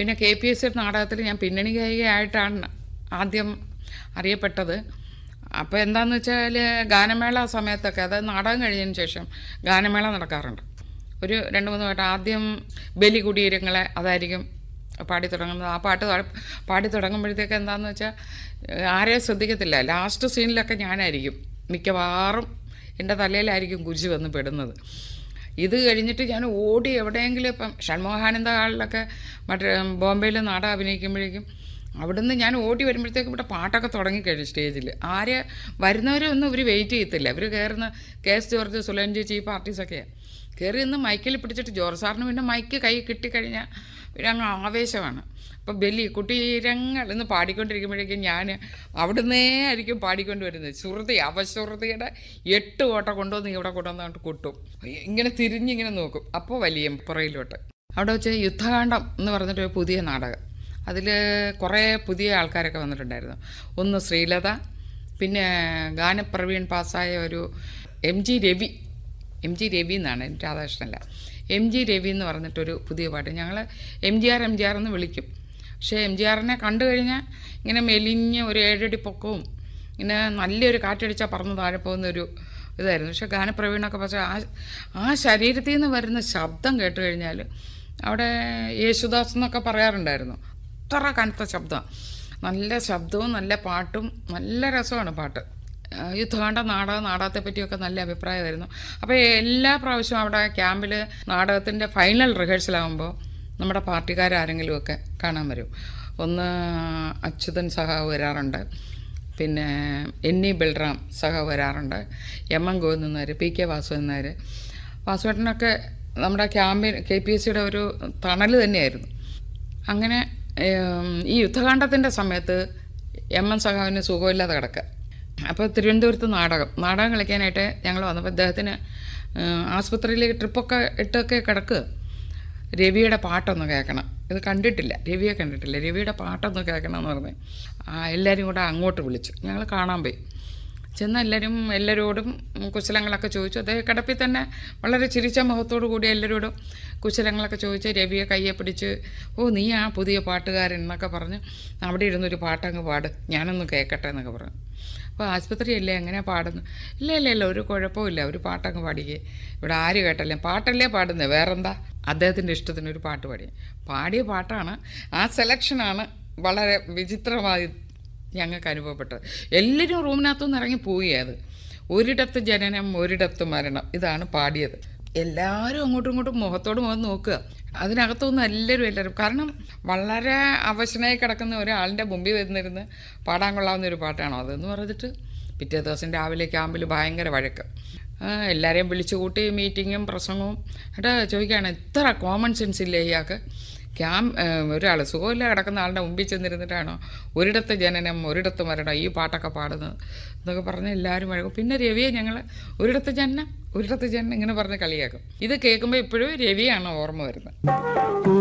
പിന്നെ K P S C നാടകത്തിൽ ഞാൻ പിന്നണി ഗായികയായിട്ടാണ് ആദ്യം അറിയപ്പെട്ടത് അപ്പോൾ എന്താണെന്ന് വെച്ചാൽ ഗാനമേള സമയത്തൊക്കെ അതായത് നാടകം കഴിഞ്ഞതിന് ശേഷം ഗാനമേള നടക്കാറുണ്ട് ഒരു രണ്ട് മൂന്ന് പാട്ട് ആദ്യം ബലി കുടീരങ്ങളെ അതായിരിക്കും പാടി തുടങ്ങുന്നത് ആ പാട്ട് താ- പാടി തുടങ്ങുമ്പോഴത്തേക്ക് എന്താണെന്ന് വെച്ചാൽ ആരെയും ശ്രദ്ധിക്കത്തില്ല ലാസ്റ്റ് സീനിലൊക്കെ ഞാനായിരിക്കും മിക്കവാറും എൻ്റെ തലയിലായിരിക്കും കുരിശ് വന്ന് പെടുന്നത് ഇത് കഴിഞ്ഞിട്ട് ഞാൻ ഓടി എവിടെയെങ്കിലും ഇപ്പം ഷൺമോഹാനന്ദ ഹാളിലൊക്കെ മറ്റേ ബോംബെയിൽ നാടകം അഭിനയിക്കുമ്പോഴേക്കും അവിടുന്ന് ഞാൻ ഓടി വരുമ്പോഴത്തേക്കും ഇവിടെ പാട്ടൊക്കെ തുടങ്ങിക്കഴിഞ്ഞു സ്റ്റേജിൽ ആരെ വരുന്നവരൊന്നും ഇവർ വെയിറ്റ് ചെയ്യത്തില്ല ഇവർ കയറുന്ന കെ എസ് ജോർജ് സുലൻ ചേച്ചി ഈ പാർട്ടീസൊക്കെയാണ് കയറി നിന്ന് മൈക്കിൽ പിടിച്ചിട്ട് ജോർജ് സാറിന് പിന്നെ മൈക്ക് കൈ കിട്ടിക്കഴിഞ്ഞാൽ പിന്നെ അങ്ങ് ആവേശമാണ് അപ്പോൾ ബലി കുട്ടീരങ്ങൾ എന്ന് പാടിക്കൊണ്ടിരിക്കുമ്പോഴേക്കും ഞാൻ അവിടുന്നേ ആയിരിക്കും പാടിക്കൊണ്ട് വരുന്നത് ശ്രുതി അവശ്രുതിയുടെ എട്ട് കോട്ട കൊണ്ടുവന്ന് ഇവിടെ കൊണ്ടുവന്നിട്ട് കൊട്ടും ഇങ്ങനെ തിരിഞ്ഞിങ്ങനെ നോക്കും അപ്പോൾ വലിയ പുറയിലോട്ട് അവിടെ വെച്ച് യുദ്ധകാന്ഡം എന്ന് പറഞ്ഞിട്ട് ഒരു പുതിയ നാടകം അതിൽ കുറേ പുതിയ ആൾക്കാരൊക്കെ വന്നിട്ടുണ്ടായിരുന്നു ഒന്ന് ശ്രീലത പിന്നെ ഗാനപ്രവീൺ പാസ്സായ ഒരു M G Ravi M G Ravi എന്നാണ് എനിക്ക് രാധാകൃഷ്ണനല്ല എം ജി രവി എന്ന് പറഞ്ഞിട്ടൊരു പുതിയ പാട്ട് ഞങ്ങൾ M G R M G R എന്ന് വിളിക്കും പക്ഷേ എം ജി ആറിനെ കണ്ടു കഴിഞ്ഞാൽ ഇങ്ങനെ മെലിഞ്ഞ ഒരു ഏഴടി പൊക്കവും ഇങ്ങനെ നല്ലൊരു കാറ്റടിച്ചാൽ പറന്ന് താഴെ പോകുന്ന ഒരു ഇതായിരുന്നു പക്ഷേ ഗാനപ്രവീണൊക്കെ പക്ഷേ ആ ആ ശരീരത്തിൽ നിന്ന് വരുന്ന ശബ്ദം കേട്ട് കഴിഞ്ഞാൽ അവിടെ യേശുദാസ് എന്നൊക്കെ പറയാറുണ്ടായിരുന്നു അത്ര കനത്ത ശബ്ദം നല്ല ശബ്ദവും നല്ല പാട്ടും നല്ല രസമാണ് പാട്ട് ആ, യുദ്ധകാണ്ട നാടകം നാടകത്തെ പറ്റിയൊക്കെ നല്ല അഭിപ്രായമായിരുന്നു അപ്പോൾ എല്ലാ പ്രാവശ്യവും അവിടെ ക്യാമ്പിൽ നാടകത്തിൻ്റെ ഫൈനൽ റിഹേഴ്സലാകുമ്പോൾ നമ്മുടെ പാർട്ടിക്കാരാരെങ്കിലുമൊക്കെ കാണാൻ വരും ഒന്ന് അച്യുതൻ സഹാവ് വരാറുണ്ട് പിന്നെ എൻ ഇ ബൽറാം സഹാവ് വരാറുണ്ട് എം എൻ ഗോവിന്ദനാർ പി കെ വാസുദേവനാർ വാസുവേട്ടനൊക്കെ നമ്മുടെ ക്യാമ്പിൽ കെ പി എസ് സിയുടെ ഒരു തണൽ തന്നെയായിരുന്നു അങ്ങനെ ഏം, ഈ യുദ്ധകാണ്ഡത്തിൻ്റെ സമയത്ത് എം എൻ സഖാവിന് സുഖമില്ലാതെ കിടക്കുക അപ്പോൾ തിരുവനന്തപുരത്ത് നാടകം നാടകം കളിക്കാനായിട്ട് ഞങ്ങൾ വന്നപ്പോൾ അദ്ദേഹത്തിന് ഏഹ്, ആസ്പത്രിയിലേക്ക് ട്രിപ്പൊക്കെ ഇട്ടൊക്കെ കിടക്കുക രവിയുടെ പാട്ടൊന്ന് കേൾക്കണം ഇത് കണ്ടിട്ടില്ല രവിയെ കണ്ടിട്ടില്ല രവിയുടെ പാട്ടൊന്ന് കേൾക്കണം എന്ന് പറഞ്ഞ് ആ, എല്ലാവരും കൂടെ അങ്ങോട്ട് വിളിച്ചു ഞങ്ങൾ കാണാൻ പോയി ചെന്ന് എല്ലാവരും എല്ലാവരോടും കുശലങ്ങളൊക്കെ ചോദിച്ചു അദ്ദേഹം കിടപ്പിൽ തന്നെ വളരെ ചിരിച്ച മുഖത്തോടു കൂടി എല്ലാവരോടും കുശലങ്ങളൊക്കെ ചോദിച്ച് രവിയെ കയ്യെ പിടിച്ച് ഓ നീ ആ പുതിയ പാട്ടുകാരൻ എന്നൊക്കെ പറഞ്ഞ് അവിടെ ഇരുന്നൊരു പാട്ടങ്ങ് പാട് ഞാനൊന്ന് കേൾക്കട്ടെ എന്നൊക്കെ പറഞ്ഞു അപ്പോൾ ആസ്പത്രിയല്ലേ എങ്ങനെ പാടുന്നു ഇല്ല ഇല്ല ഇല്ല ഒരു കുഴപ്പമില്ല ഒരു പാട്ടങ്ങ് പാടിക്കേ ഇവിടെ ആര് കേട്ടല്ലേ പാട്ടല്ലേ പാടുന്നത് വേറെന്താ അദ്ദേഹത്തിൻ്റെ ഇഷ്ടത്തിന് ഒരു പാട്ട് പാടി പാടിയ പാട്ടാണ് ആ സെലക്ഷനാണ് വളരെ വിചിത്രമായി ഞങ്ങൾക്ക് അനുഭവപ്പെട്ടത് എല്ലാവരും റൂമിനകത്തുനിന്ന് ഇറങ്ങി പോയി അത് ഒരിടത്ത് ജനനം ഒരിടത്ത് മരണം ഇതാണ് പാടിയത് എല്ലാവരും അങ്ങോട്ടും ഇങ്ങോട്ടും മുഖത്തോട് മുഖം നോക്കുക അതിനകത്തുനിന്ന് എല്ലാവരും എല്ലാവരും കാരണം വളരെ അവശനായി കിടക്കുന്ന ഒരാളിൻ്റെ മുമ്പിൽ വന്നിരുന്ന് പാടാൻ കൊള്ളാവുന്ന ഒരു പാട്ടാണോ അതെന്ന് പറഞ്ഞിട്ട് പിറ്റേ ദിവസം രാവിലെ ക്യാമ്പിൽ ഭയങ്കര വഴക്ക് ആ, എല്ലാവരെയും വിളിച്ചു കൂട്ടി മീറ്റിങ്ങും പ്രസംഗവും ഏട്ടാ ചോദിക്കുകയാണ് ഇത്ര കോമൺ സെൻസ് ഇല്ലേ ഇയാൾക്ക് ക്യാം ഒരാൾ സുഖമില്ല കിടക്കുന്ന ആളുടെ മുമ്പിൽ ചെന്നിരുന്നിട്ടാണോ ഒരിടത്ത് ജനനം ഒരിടത്ത് മരണം ഈ പാട്ടൊക്കെ പാടുന്നത് എന്നൊക്കെ പറഞ്ഞ് എല്ലാവരും വഴക്കും പിന്നെ രവിയെ ഞങ്ങൾ ഒരിടത്ത് ജനനം ഒരിടത്ത് ജനനം ഇങ്ങനെ പറഞ്ഞ് കളിയാക്കും ഇത് കേൾക്കുമ്പോൾ ഇപ്പോഴും രവിയാണ് ഓർമ്മ വരുന്നത്